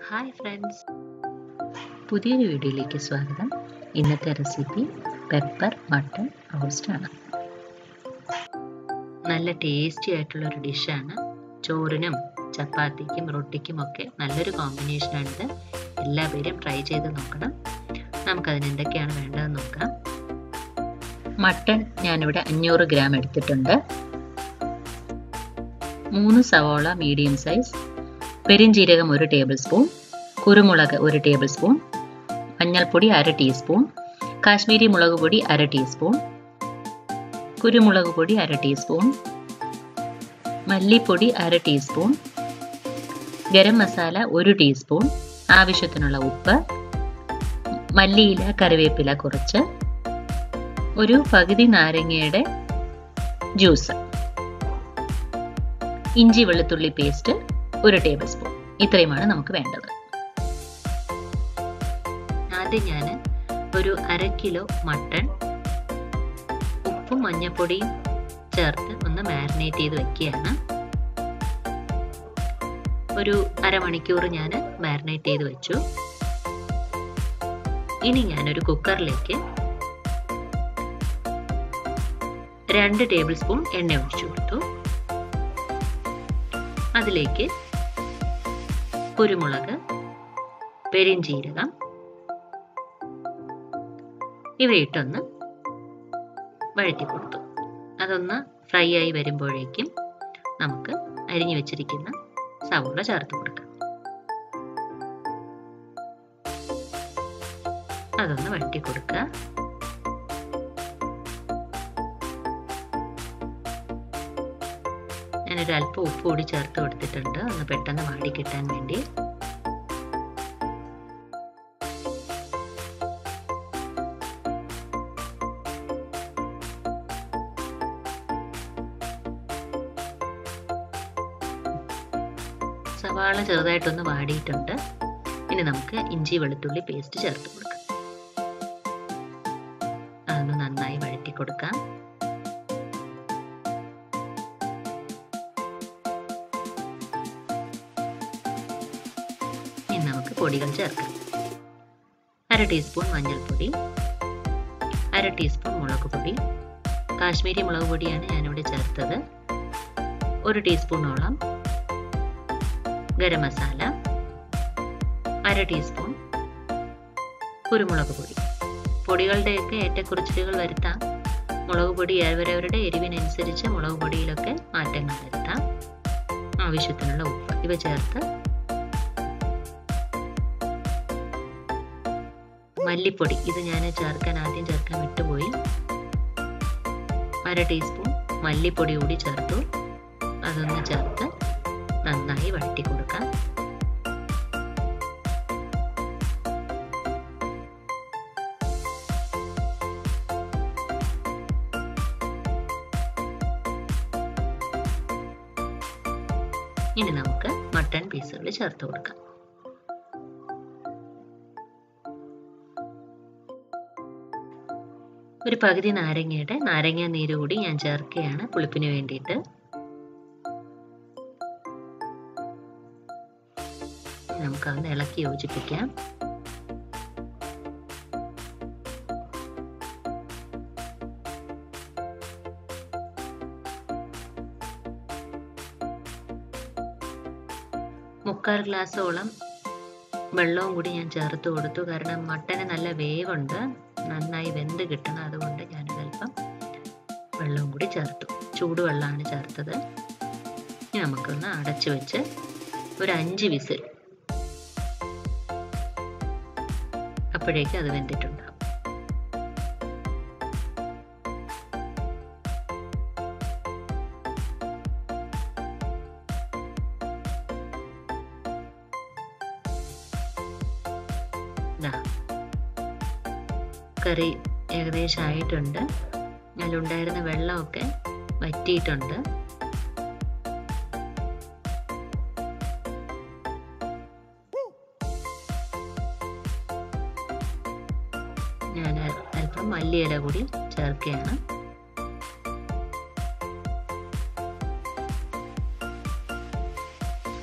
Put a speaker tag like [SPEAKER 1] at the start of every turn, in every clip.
[SPEAKER 1] hi friends പുതിയൊരു വീഡിയോയിലേക്ക് സ്വാഗതം ഇന്നത്തെ റെസിപ്പി പെപ്പർ മട്ടൺ റോസ്റ്റ് ആണ് നല്ല ടേസ്റ്റി ആയിട്ടുള്ള ഒരു ഡിഷാണ് ചോറിനും ചപ്പാത്തിക്കും റൊട്ടിക്കും ഒക്കെ നല്ലൊരു കോമ്പിനേഷനാണിത് എല്ലാവരും ട്രൈ ചെയ്ത് നോക്കണം നമുക്കതിന് എന്തൊക്കെയാണ് വേണ്ടതെന്ന് നോക്കാം മട്ടൺ ഞാനിവിടെ അഞ്ഞൂറ് ഗ്രാം എടുത്തിട്ടുണ്ട് മൂന്ന് സവോള മീഡിയം സൈസ് പെരിഞ്ചീരകം ഒരു ടേബിൾ സ്പൂൺ കുരുമുളക് ഒരു ടേബിൾ സ്പൂൺ മഞ്ഞൾപ്പൊടി അര ടീസ്പൂൺ കാശ്മീരി മുളക് പൊടി അര ടീസ്പൂൺ കുരുമുളക് പൊടി അര ടീസ്പൂൺ മല്ലിപ്പൊടി അര ടീസ്പൂൺ ഗരം മസാല ഒരു ടീസ്പൂൺ ആവശ്യത്തിനുള്ള ഉപ്പ് മല്ലിയില കറിവേപ്പില കുറച്ച് ഒരു പകുതി നാരങ്ങയുടെ ജ്യൂസ് ഇഞ്ചി വെളുത്തുള്ളി പേസ്റ്റ് ഒരു ടേബിൾ സ്പൂൺ ഇത്രയുമാണ് നമുക്ക് വേണ്ടത് ആദ്യം ഞാൻ ഒരു അര കിലോ മട്ടൺ ഉപ്പും മഞ്ഞൾപ്പൊടിയും ചേർത്ത് ഒന്ന് മാരിനേറ്റ് ചെയ്ത് വെക്കുകയാണ് ഒരു അരമണിക്കൂർ ഞാൻ മാരിനേറ്റ് ചെയ്ത് വെച്ചു ഇനി ഞാനൊരു കുക്കറിലേക്ക് രണ്ട് ടേബിൾ സ്പൂൺ എണ്ണ ഒഴിച്ചു കൊടുത്തു അതിലേക്ക് കുരുമുളക് പെരിഞ്ചീരകം ഇവയിട്ടൊന്ന് വഴറ്റി കൊടുത്തു അതൊന്ന് ഫ്രൈ ആയി വരുമ്പോഴേക്കും നമുക്ക് അരിഞ്ഞു വെച്ചിരിക്കുന്ന സവോള ചേർത്ത് കൊടുക്കാം അതൊന്ന് വഴറ്റി കൊടുക്കുക ഞാനൊരു അല്പം ഉപ്പ് കൂടി ചേർത്ത് കൊടുത്തിട്ടുണ്ട് ഒന്ന് പെട്ടെന്ന് വാടി കിട്ടാൻ വേണ്ടി സവാള ചെറുതായിട്ടൊന്ന് വാടിയിട്ടുണ്ട് ഇനി നമുക്ക് ഇഞ്ചി വെളുത്തുള്ളി പേസ്റ്റ് ചേർത്ത് കൊടുക്കാം അതൊന്ന് നന്നായി വഴറ്റി കൊടുക്കാം ഇനി നമുക്ക് പൊടികൾ ചേർക്കാം അര ടീസ്പൂൺ മഞ്ഞൾപ്പൊടി അര ടീസ്പൂൺ മുളക് പൊടി കാശ്മീരി മുളക് പൊടിയാണ് ഞാനിവിടെ ചേർത്തത് ഒരു ടീസ്പൂണോളം ഗരം മസാല അര ടീസ്പൂൺ കുരുമുളക് പൊടി പൊടികളുടെയൊക്കെ ഏറ്റക്കുറച്ചിലുകൾ വരുത്താം മുളക് പൊടി അവരവരുടെ എരിവിനനുസരിച്ച് മുളക് പൊടിയിലൊക്കെ മാറ്റങ്ങൾ വരുത്താം ആവശ്യത്തിനുള്ള ഉപ്പ് ഇവ ചേർത്ത് മല്ലിപ്പൊടി ഇത് ഞാൻ ചേർക്കാൻ ആദ്യം ചേർക്കാൻ വിട്ടുപോയി അര ടീസ്പൂൺ മല്ലിപ്പൊടി കൂടി ചേർത്തു അതൊന്ന് ചേർത്ത് നന്നായി വഴറ്റി കൊടുക്കാം ഇനി നമുക്ക് മട്ടൺ പീസുകൾ ചേർത്ത് കൊടുക്കാം ഒരു പകുതി നാരങ്ങയുടെ നാരങ്ങ നീര് കൂടി ഞാൻ ചേർക്കുകയാണ് പുളിപ്പിന് വേണ്ടിയിട്ട് നമുക്കതൊന്ന് ഇളക്കി യോജിപ്പിക്കാം മുക്കാൽ ഗ്ലാസ്സോളം വെള്ളവും കൂടി ഞാൻ ചേർത്ത് കൊടുത്തു കാരണം മട്ടന് നല്ല വേവുണ്ട് നന്നായി വെന്ത് കിട്ടണം അതുകൊണ്ട് ഞാനൊരൽപ്പം വെള്ളവും കൂടി ചേർത്തു ചൂടുവെള്ളമാണ് ചേർത്തത് ഇനി നമുക്കൊന്ന് അടച്ചു വെച്ച് ഒരു അഞ്ച് വിസിൽ അപ്പോഴേക്കും അത് വെന്തിട്ടുണ്ടാവും കറി ഏകദേശം ആയിട്ടുണ്ട് അതിലുണ്ടായിരുന്ന വെള്ളമൊക്കെ വറ്റിയിട്ടുണ്ട് ഞാൻ അല്പം മല്ലിയില കൂടി ചേർക്കുകയാണ്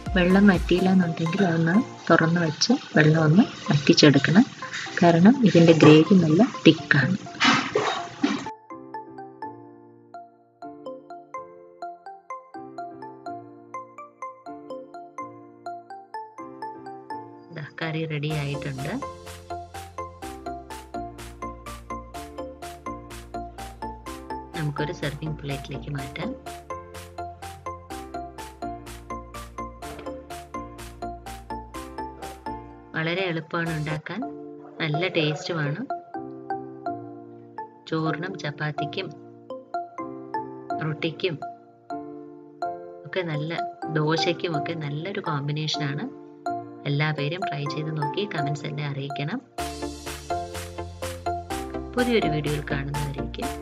[SPEAKER 1] വെള്ളം വറ്റിയില്ല എന്നുണ്ടെങ്കിൽ അതൊന്ന് തുറന്ന് വെച്ച് വെള്ളം ഒന്ന് വറ്റിച്ചെടുക്കണം കാരണം ഇതിൻ്റെ ഗ്രേവി നല്ല തിക്കാണ് കറി റെഡി ആയിട്ടുണ്ട് നമുക്കൊരു സെർവിങ് പ്ലേറ്റിലേക്ക് മാറ്റാം വളരെ എളുപ്പമാണ് ഉണ്ടാക്കാൻ നല്ല ടേസ്റ്റുമാണ് ചോറിനും ചപ്പാത്തിക്കും റൊട്ടിക്കും ഒക്കെ നല്ല ദോശയ്ക്കും ഒക്കെ നല്ലൊരു കോമ്പിനേഷനാണ് എല്ലാ പേരും ട്രൈ ചെയ്ത് നോക്കി കമൻസ് എന്നെ അറിയിക്കണം പുതിയൊരു വീഡിയോയിൽ കാണുന്നവരേക്കും